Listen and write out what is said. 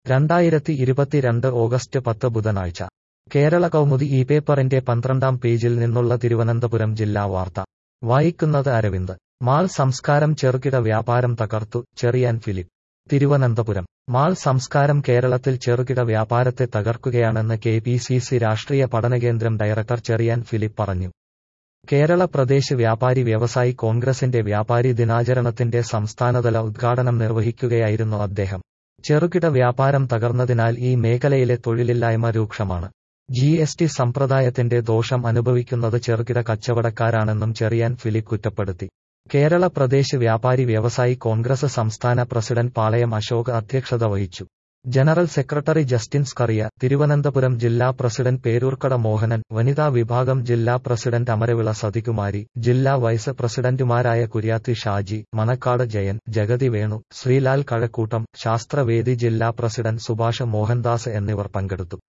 രണ്ടായിരത്തി ഇരുപത്തിരണ്ട് ഓഗസ്റ്റ് പത്ത് ബുധനാഴ്ച കേരള കൗമുദി ഈ പേപ്പറിന്റെ പന്ത്രണ്ടാം പേജിൽ നിന്നുള്ള തിരുവനന്തപുരം ജില്ലാ വാർത്ത വായിക്കുന്നത് അരവിന്ദ് മാൾ സംസ്കാരം ചെറുകിട വ്യാപാരം തകർത്തു ചെറിയാൻ ഫിലിപ്പ് തിരുവനന്തപുരം മാൾ സംസ്കാരം കേരളത്തിൽ ചെറുകിട വ്യാപാരത്തെ തകർക്കുകയാണെന്ന് കെ പി സി സി രാഷ്ട്രീയ പഠനകേന്ദ്രം ഡയറക്ടർ ചെറിയാൻ ഫിലിപ്പ് പറഞ്ഞു കേരള പ്രദേശ് വ്യാപാരി വ്യവസായി കോൺഗ്രസിന്റെ വ്യാപാരി ദിനാചരണത്തിന്റെ സംസ്ഥാനതല ഉദ്ഘാടനം നിർവഹിക്കുകയായിരുന്നു അദ്ദേഹം ചെറുകിട വ്യാപാരം തകർന്നതിനാൽ ഈ മേഖലയിലെ തൊഴിലില്ലായ്മ രൂക്ഷമാണ് ജി എസ് ടി സമ്പ്രദായത്തിന്റെ ദോഷം അനുഭവിക്കുന്നത് ചെറുകിട കച്ചവടക്കാരാണെന്നും ചെറിയാൻ ഫിലിപ്പ് കുറ്റപ്പെടുത്തി കേരള പ്രദേശ് വ്യാപാരി വ്യവസായി കോൺഗ്രസ് സംസ്ഥാന പ്രസിഡന്റ് പാളയം അശോക് അധ്യക്ഷത വഹിച്ചു ജനറൽ സെക്രട്ടറി ജസ്റ്റിൻ സ്കറിയ തിരുവനന്തപുരം ജില്ലാ പ്രസിഡന്റ് പേരൂർക്കട മോഹനൻ വനിതാ വിഭാഗം ജില്ലാ പ്രസിഡന്റ് അമരവിള സതികുമാരി ജില്ലാ വൈസ് പ്രസിഡന്റുമാരായ കുര്യാത്തി ഷാജി മണക്കാട് ജയൻ ജഗതി വേണു ശ്രീലാൽ കഴക്കൂട്ടം ശാസ്ത്രവേദി ജില്ലാ പ്രസിഡന്റ് സുഭാഷ് മോഹൻദാസ് എന്നിവർ പങ്കെടുത്തു